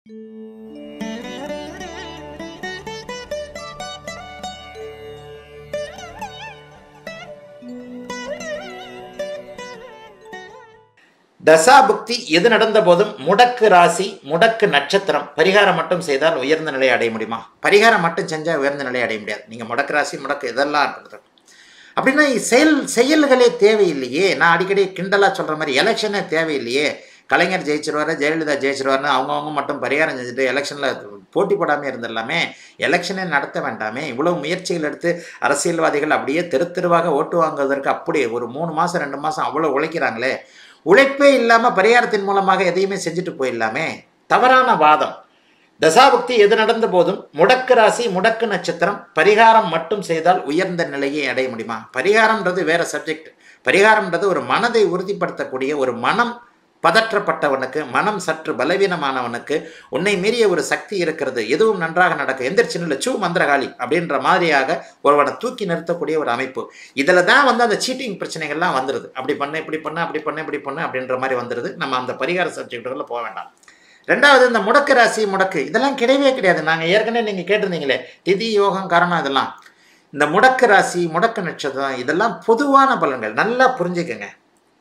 தசாபுக்தி எது நடந்த போதும் முடக்கு ராசி முடக்கு நட்சத்திரம் பரிகாரம் மட்டும் செய்தால் உயர்ந்த நிலையை அடைய முடியுமா பரிகாரம் மட்டும் செஞ்சால் உயர்ந்த நிலையை அடைய முடியாது நீங்கள் முடக்கு ராசி முடக்கு இதெல்லாம் இருக்குது அப்படின்னா செயல் செயல்களே தேவையில்லையே நான் அடிக்கடி கிண்டலாக சொல்கிற மாதிரி எலெக்ஷனே தேவையில்லையே கலைஞர் ஜெயிச்சிருவாரு ஜெயலலிதா ஜெயிச்சிருவாருன்னு அவங்கவுங்க மட்டும் பரிகாரம் செஞ்சுட்டு எலெக்ஷனில் போட்டி போடாமல் இருந்துடலாமே எலெக்ஷனே நடத்த வேண்டாமே இவ்வளோ முயற்சிகள் எடுத்து அரசியல்வாதிகள் அப்படியே தெரு தெருவாக ஓட்டு வாங்குவதற்கு அப்படி ஒரு மூணு மாதம் ரெண்டு மாதம் அவ்வளோ உழைக்கிறாங்களே உழைப்பே இல்லாமல் பரிகாரத்தின் மூலமாக எதையுமே செஞ்சுட்டு போயிடலாமே தவறான வாதம் தசாபக்தி எது நடந்த போதும் முடக்கு ராசி முடக்கு நட்சத்திரம் பரிகாரம் மட்டும் செய்தால் உயர்ந்த நிலையை அடைய முடியுமா பரிகாரம்ன்றது வேற சப்ஜெக்ட் பரிகாரம்ன்றது ஒரு மனதை உறுதிப்படுத்தக்கூடிய ஒரு மனம் பதற்றப்பட்டவனுக்கு மனம் சற்று பலவீனமானவனுக்கு உன்னை மீறிய ஒரு சக்தி இருக்கிறது எதுவும் நன்றாக நடக்கும் எந்திரிச்சு நில்லு சூ மந்திரகாளி அப்படின்ற மாதிரியாக ஒருவனை தூக்கி நிறுத்தக்கூடிய ஒரு அமைப்பு இதில் தான் வந்து அந்த சீட்டிங் பிரச்சனைகள்லாம் வந்துடுது அப்படி பண்ண இப்படி பண்ண அப்படி பண்ண இப்படி பண்ண அப்படின்ற மாதிரி வந்துடுது நம்ம அந்த பரிகார சப்ஜெக்டுகளில் போக வேண்டாம் ரெண்டாவது இந்த முடக்கு ராசி முடக்கு இதெல்லாம் கிடையவே கிடையாது நாங்கள் ஏற்கனவே நீங்கள் கேட்டிருந்தீங்களே திதி யோகம் காரணம் இதெல்லாம் இந்த முடக்கு ராசி முடக்கு நட்சத்திரம் இதெல்லாம் பொதுவான பலன்கள் நல்லா புரிஞ்சுக்கங்க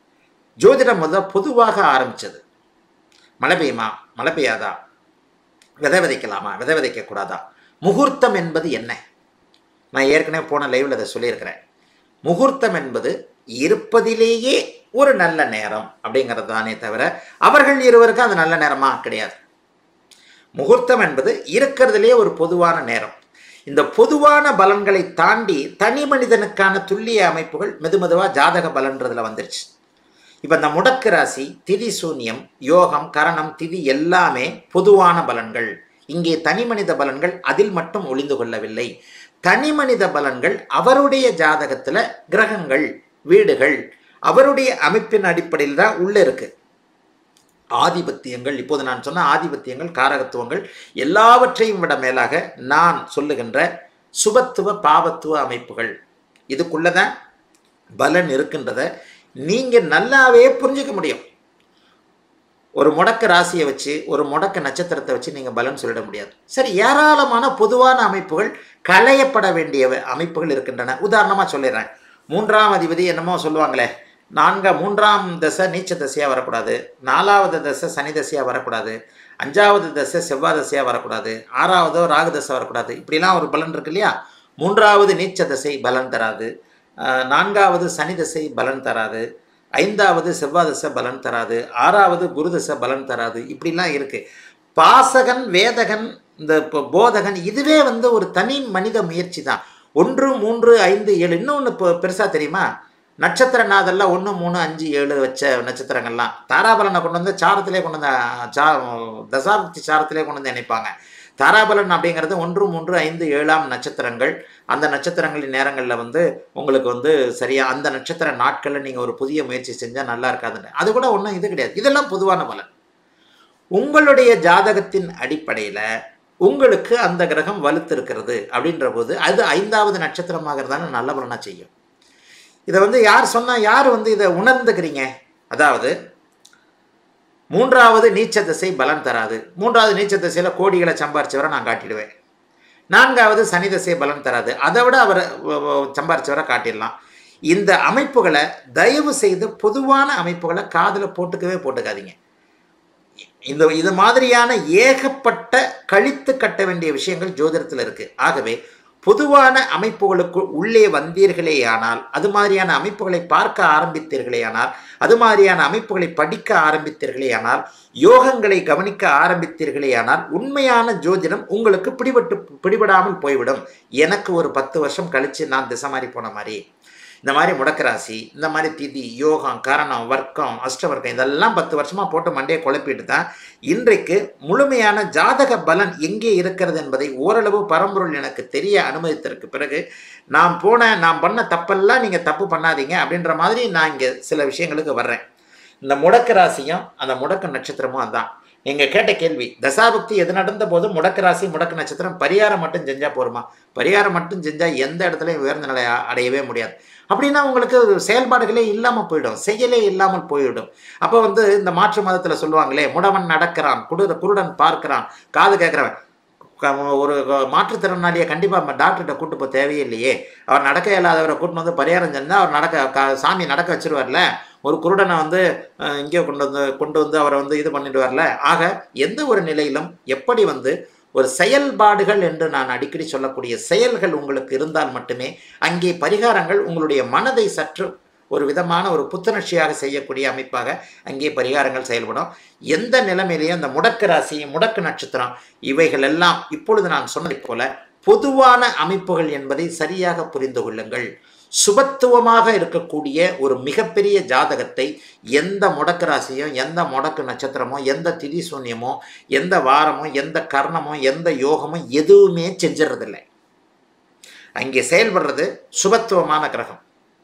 ஜோதிடம் முத பொதுவாக ஆரம்பிச்சது மழை பெய்யுமா மழை பெய்யாதா விதை விதைக்கலாமா விதை விதைக்கக்கூடாதா முகூர்த்தம் என்பது என்ன நான் ஏற்கனவே போன லைவில் அதை சொல்லியிருக்கிறேன் முகூர்த்தம் என்பது இருப்பதிலேயே ஒரு நல்ல நேரம் அப்படிங்கிறது தானே தவிர அவர்கள் இருவருக்கும் அது நல்ல நேரமா கிடையாது முகூர்த்தம் என்பது இருக்கிறதுலே ஒரு பொதுவான நேரம் இந்த பொதுவான பலன்களை தாண்டி தனி மனிதனுக்கான துல்லிய அமைப்புகள் மெதுமெதுவாக ஜாதக பலன்றதுல வந்துருச்சு இப்போ இந்த முடக்கு ராசி திதி சூன்யம் யோகம் கரணம் திதி எல்லாமே பொதுவான பலன்கள் இங்கே தனி மனித பலன்கள் அதில் மட்டும் ஒளிந்து கொள்ளவில்லை தனி மனித பலன்கள் அவருடைய ஜாதகத்தில் கிரகங்கள் வீடுகள் அவருடைய அமைப்பின் அடிப்படையில் தான் உள்ள இருக்கு ஆதிபத்தியங்கள் இப்போது நான் சொன்ன ஆதிபத்தியங்கள் காரகத்துவங்கள் எல்லாவற்றையும் விட மேலாக நான் சொல்லுகின்ற சுபத்துவ பாவத்துவ அமைப்புகள் இதுக்குள்ள தான் பலன் இருக்கின்றத நீங்கள் நல்லாவே புரிஞ்சுக்க முடியும் ஒரு முடக்க ராசியை வச்சு ஒரு முடக்க நட்சத்திரத்தை வச்சு நீங்கள் பலன் சொல்லிட முடியாது சரி ஏராளமான பொதுவான அமைப்புகள் களையப்பட வேண்டிய அமைப்புகள் இருக்கின்றன உதாரணமாக சொல்லிடுறேன் மூன்றாம் அதிபதி என்னமோ சொல்லுவாங்களே நான்கா மூன்றாம் தசை நீச்ச தசையாக வரக்கூடாது நாலாவது தசை சனி தசையாக வரக்கூடாது அஞ்சாவது தசை செவ்வாய் தசையாக வரக்கூடாது ஆறாவதோ ராகு தசை வரக்கூடாது இப்படிலாம் ஒரு பலன் இருக்கு இல்லையா மூன்றாவது நீச்ச தசை பலன் தராது ஆஹ் நான்காவது சனி தசை பலன் தராது ஐந்தாவது செவ்வாய் தசை பலன் தராது ஆறாவது குரு தசை பலன் தராது இப்படிலாம் இருக்கு பாசகன் வேதகன் இந்த இப்போ போதகன் இதுவே வந்து ஒரு தனி மனித முயற்சி தான் ஒன்று மூன்று ஐந்து ஏழு இன்னொன்று இப்போ பெருசாக தெரியுமா நட்சத்திர நாதெல்லாம் ஒன்று மூணு அஞ்சு ஏழு வச்ச நட்சத்திரங்கள்லாம் தாராபலனை கொண்டு வந்து சாரத்திலே கொண்டு வந்து சா தசாபக்தி சாரத்திலே கொண்டு வந்து இணைப்பாங்க தாராபலன் அப்படிங்கிறது ஒன்று மூன்று ஐந்து ஏழாம் நட்சத்திரங்கள் அந்த நட்சத்திரங்களின் நேரங்களில் வந்து உங்களுக்கு வந்து சரியாக அந்த நட்சத்திர நாட்களில் நீங்கள் ஒரு புதிய முயற்சி செஞ்சால் நல்லா இருக்காதுன்னு அது கூட ஒன்றும் இது கிடையாது இதெல்லாம் பொதுவான பலன் உங்களுடைய ஜாதகத்தின் அடிப்படையில் உங்களுக்கு அந்த கிரகம் வலுத்திருக்கிறது அப்படின்ற போது அது ஐந்தாவது நட்சத்திரமாக இருந்தாலும் நல்ல பலனாக செய்யும் இதை வந்து யார் சொன்னால் யார் வந்து இதை உணர்ந்துக்கிறீங்க அதாவது மூன்றாவது நீச்ச திசை பலன் தராது மூன்றாவது நீச்ச திசையில் கோடிகளை சம்பாரிச்சவரை நான் காட்டிடுவேன் நான்காவது சனி திசை பலன் தராது அதை விட அவரை சம்பாரிச்சவரை காட்டிடலாம் இந்த அமைப்புகளை தயவு செய்து பொதுவான அமைப்புகளை காதில் போட்டுக்கவே போட்டுக்காதீங்க இந்த இது மாதிரியான ஏகப்பட்ட கழித்து கட்ட வேண்டிய விஷயங்கள் ஜோதிடத்தில் இருக்குது ஆகவே பொதுவான அமைப்புகளுக்கு உள்ளே வந்தீர்களேயானால் அது மாதிரியான அமைப்புகளை பார்க்க ஆரம்பித்தீர்களேயானால் அது மாதிரியான அமைப்புகளை படிக்க ஆரம்பித்தீர்களேயானால் யோகங்களை கவனிக்க ஆரம்பித்தீர்களேயானால் உண்மையான ஜோதிடம் உங்களுக்கு பிடிபட்டு பிடிபடாமல் போய்விடும் எனக்கு ஒரு பத்து வருஷம் கழித்து நான் திசை மாதிரி போன மாதிரி இந்த மாதிரி முடக்கராசி இந்த மாதிரி திதி யோகம் கரணம் வர்க்கம் அஷ்டவர்க்கம் இதெல்லாம் பத்து வருஷமாக போட்டு மண்டையை குழப்பிட்டு தான் இன்றைக்கு முழுமையான ஜாதக பலன் எங்கே இருக்கிறது என்பதை ஓரளவு பரம்பொருள் எனக்கு தெரிய அனுமதித்ததற்கு பிறகு நான் போன நான் பண்ண தப்பெல்லாம் நீங்கள் தப்பு பண்ணாதீங்க அப்படின்ற மாதிரி நான் இங்கே சில விஷயங்களுக்கு வர்றேன் இந்த முடக்க ராசியும் அந்த முடக்க நட்சத்திரமும் அதான் நீங்க கேட்ட கேள்வி தசாபக்தி எது நடந்த போதும் முடக்கு ராசி முடக்கு நட்சத்திரம் பரிகாரம் மட்டும் செஞ்சா போருமா பரிகாரம் மட்டும் செஞ்சா எந்த இடத்துலையும் உயர்ந்த நிலை அ- அடையவே முடியாது அப்படின்னா உங்களுக்கு செயல்பாடுகளே இல்லாமல் போயிடும் செயலே இல்லாமல் போயிடும் அப்போ வந்து இந்த மாற்று மதத்தில் சொல்லுவாங்களே முடவன் நடக்கிறான் குடு குருடன் பார்க்கிறான் காது கேட்குறவன் க- ஒரு மாற்றுத்திறனாளியை கண்டிப்பாக டாக்டர்கிட்ட கூட்டு போக தேவையே இல்லையே அவர் நடக்க இயலாதவரை கூட்டின்னு வந்து பரிகாரம் செஞ்சால் அவர் நடக்க க- சாமி நடக்க வச்சிருவார்ல ஒரு குருடனை வந்து அஹ், இங்கே கொண்டு வந்து கொண்டு வந்து அவரை வந்து இது பண்ணிட்டு வரல ஆக எந்த ஒரு நிலையிலும் எப்படி வந்து ஒரு செயல்பாடுகள் என்று நான் அடிக்கடி சொல்லக்கூடிய செயல்கள் உங்களுக்கு இருந்தால் மட்டுமே அங்கே பரிகாரங்கள் உங்களுடைய மனதை சற்று ஒரு விதமான ஒரு புத்துணர்ச்சியாக செய்யக்கூடிய அமைப்பாக அங்கே பரிகாரங்கள் செயல்படும் எந்த நிலைமையிலையும் அந்த முடக்கு ராசி முடக்கு நட்சத்திரம் இவைகள் எல்லாம் இப்பொழுது நான் சொன்னதைப் போல பொதுவான அமைப்புகள் என்பதை சரியாக புரிந்து கொள்ளுங்கள் சுபத்துவமாக இருக்கக்கூடிய ஒரு மிகப்பெரிய ஜாதகத்தை எந்த முடக்கு ராசியோ எந்த முடக்கு நட்சத்திரமோ எந்த திதி சூன்யமோ எந்த வாரமோ எந்த கர்ணமோ எந்த யோகமோ எதுவுமே செஞ்சிடறதில்லை அங்கே செயல்படுறது சுபத்துவமான கிரகம்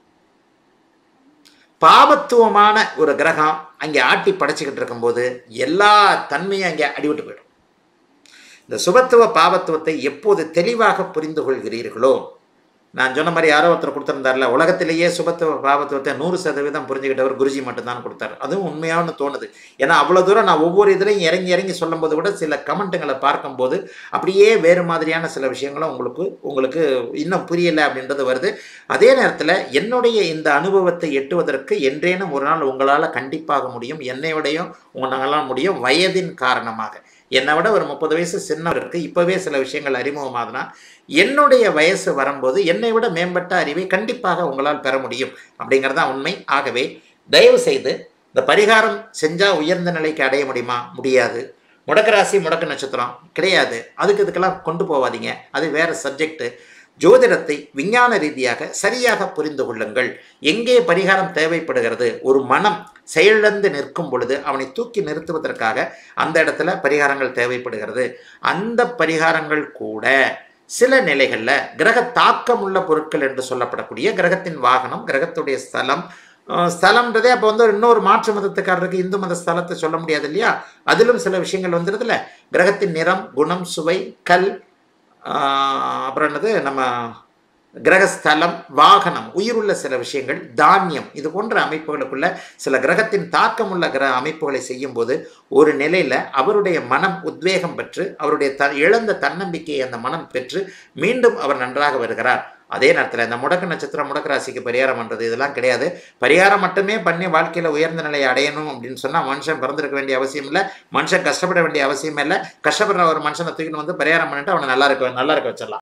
பாபத்துவமான ஒரு கிரகம் அங்கே ஆட்டி படைச்சிக்கிட்டு இருக்கும்போது எல்லா தன்மையும் அங்கே அடிபட்டு போயிடும் இந்த சுபத்துவ பாபத்துவத்தை எப்போது தெளிவாக புரிந்து கொள்கிறீர்களோ நான் சொன்ன மாதிரி யாரோ ஒருத்தர் கொடுத்துருந்தார்ல உலகத்திலேயே சுபத்துவ பாபத்துவத்தை நூறு சதவீதம் புரிஞ்சுக்கிட்டவர் குருஜி மட்டும்தான் கொடுத்தாரு அதுவும் உண்மையானு தோணுது ஏன்னா அவ்வளோ தூரம் நான் ஒவ்வொரு இதுலையும் இறங்கி இறங்கி சொல்லும்போது கூட சில கமெண்ட்டுங்களை பார்க்கும்போது அப்படியே வேறு மாதிரியான சில விஷயங்களும் உங்களுக்கு உங்களுக்கு இன்னும் புரியலை அப்படின்றது வருது அதே நேரத்தில் என்னுடைய இந்த அனுபவத்தை எட்டுவதற்கு என்றேனும் ஒரு நாள் உங்களால் கண்டிப்பாக முடியும் என்னை விடையும் உங்களால் முடியும் வயதின் காரணமாக என்னை விட ஒரு முப்பது வயசு சின்னம் இருக்கு இப்போவே சில விஷயங்கள் அறிமுகமாகுதுன்னா என்னுடைய வயசு வரும்போது என்னை விட மேம்பட்ட அறிவை கண்டிப்பாக உங்களால் பெற முடியும் அப்படிங்கிறது தான் உண்மை ஆகவே தயவு செய்து இந்த பரிகாரம் செஞ்சால் உயர்ந்த நிலைக்கு அடைய முடியுமா முடியாது முடக்கு ராசி முடக்கு நட்சத்திரம் கிடையாது அதுக்கு இதுக்கெல்லாம் கொண்டு போவாதீங்க அது வேற சப்ஜெக்ட் ஜோதிடத்தை விஞ்ஞான ரீதியாக சரியாக புரிந்து கொள்ளுங்கள் எங்கே பரிகாரம் தேவைப்படுகிறது ஒரு மனம் செயலிழந்து நிற்கும் பொழுது அவனை தூக்கி நிறுத்துவதற்காக அந்த இடத்துல பரிகாரங்கள் தேவைப்படுகிறது அந்த பரிகாரங்கள் கூட சில நிலைகளில் கிரக தாக்கமுள்ள பொருட்கள் என்று சொல்லப்படக்கூடிய கிரகத்தின் வாகனம் கிரகத்துடைய ஸ்தலம் அஹ் ஸ்தலம்ன்றதே அப்போ வந்து இன்னொரு மாற்று மதத்துக்காரருக்கு இந்து மத ஸ்தலத்தை சொல்ல முடியாது இல்லையா அதிலும் சில விஷயங்கள் வந்துடுதுல கிரகத்தின் நிறம் குணம் சுவை கல் ஆஹ் அப்புறம் என்னது நம்ம கிரகஸ்தலம் வாகனம் உயிருள்ள சில விஷயங்கள் தானியம் இது போன்ற அமைப்புகளுக்குள்ள சில கிரகத்தின் தாக்கமுள்ள கிரக அமைப்புகளை செய்யும்போது ஒரு நிலையில் அவருடைய மனம் உத்வேகம் பெற்று அவருடைய த இழந்த தன்னம்பிக்கையை அந்த மனம் பெற்று மீண்டும் அவர் நன்றாக வருகிறார் அதே நேரத்தில் இந்த முடக்கு நட்சத்திரம் முடக்கு ராசிக்கு பரிகாரம் பண்ணுறது இதெல்லாம் கிடையாது பரிகாரம் மட்டுமே பண்ணி வாழ்க்கையில் உயர்ந்த நிலையை அடையணும் அப்படின்னு சொன்னால் மனுஷன் பிறந்திருக்க வேண்டிய அவசியம் இல்லை மனுஷன் கஷ்டப்பட வேண்டிய அவசியம் இல்லை கஷ்டப்படுற ஒரு மனுஷனை தூக்கிட்டு வந்து பரிகாரம் பண்ணிட்டு அவனை நல்லா இருக்க நல்லா இருக்க வச்சிடலாம்